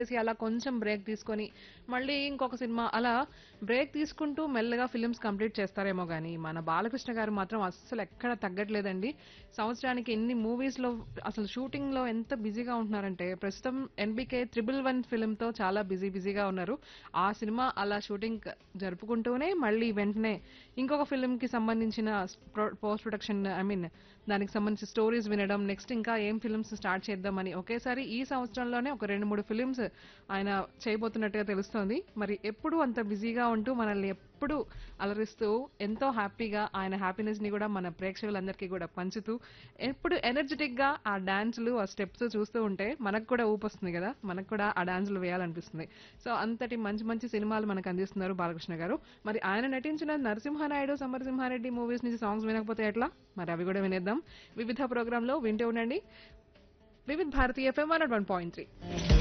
చేసి అలా కొంచెం బ్రేక్ తీసుకొని మళ్ళీ ఇంకొక సినిమా అలా బ్రేక్ తీసుకుంటూ మెల్లగా ఫిల్మ్స్ కంప్లీట్ చేస్తారేమో కానీ మన బాలకృష్ణ గారు మాత్రం అస్సలు ఎక్కడ తగ్గట్లేదండి సంవత్సరానికి ఎన్ని మూవీస్ లో అసలు షూటింగ్ లో ఎంత బిజీగా ఉంటున్నారంటే ప్రస్తుతం ఎన్బికే త్రిబుల్ వన్ ఫిల్మ్ తో చాలా బిజీ బిజీగా ఉన్నారు ఆ సినిమా అలా షూటింగ్ జరుపుకుంటూనే మళ్ళీ వెంటనే ఇంకొక ఫిల్మ్ కి సంబంధించిన పోస్ట్ ప్రొడక్షన్ ఐ మీన్ దానికి సంబంధించి స్టోరీస్ వినడం నెక్స్ట్ ఇంకా ఏం ఫిల్మ్స్ స్టార్ట్ చేద్దామని ఒకేసారి ఈ సంవత్సరంలోనే ఒక రెండు మూడు ఫిల్మ్స్ ఆయన చేయబోతున్నట్టుగా తెలుస్తోంది మరి ఎప్పుడు అంత బిజీగా ఉంటూ మనల్ని ఎప్పుడు అలరిస్తూ ఎంతో హ్యాపీగా ఆయన హ్యాపీనెస్ ని కూడా మన ప్రేక్షకులందరికీ కూడా పంచుతూ ఎప్పుడు ఎనర్జెటిక్ గా ఆ డాన్సులు ఆ స్టెప్స్ చూస్తూ ఉంటే మనకు కూడా ఊపొస్తుంది కదా మనకు కూడా ఆ డాన్సులు వేయాలనిపిస్తుంది సో అంతటి మంచి మంచి సినిమాలు మనకు అందిస్తున్నారు బాలకృష్ణ గారు మరి ఆయన నటించిన నరసింహానాయుడు సమరసింహారెడ్డి మూవీస్ నుంచి సాంగ్స్ వినకపోతే ఎట్లా మరి అవి కూడా వినేద్దాం వివిధ ప్రోగ్రామ్ లో వింటూ ఉండండి Vividh Bharati FM one point three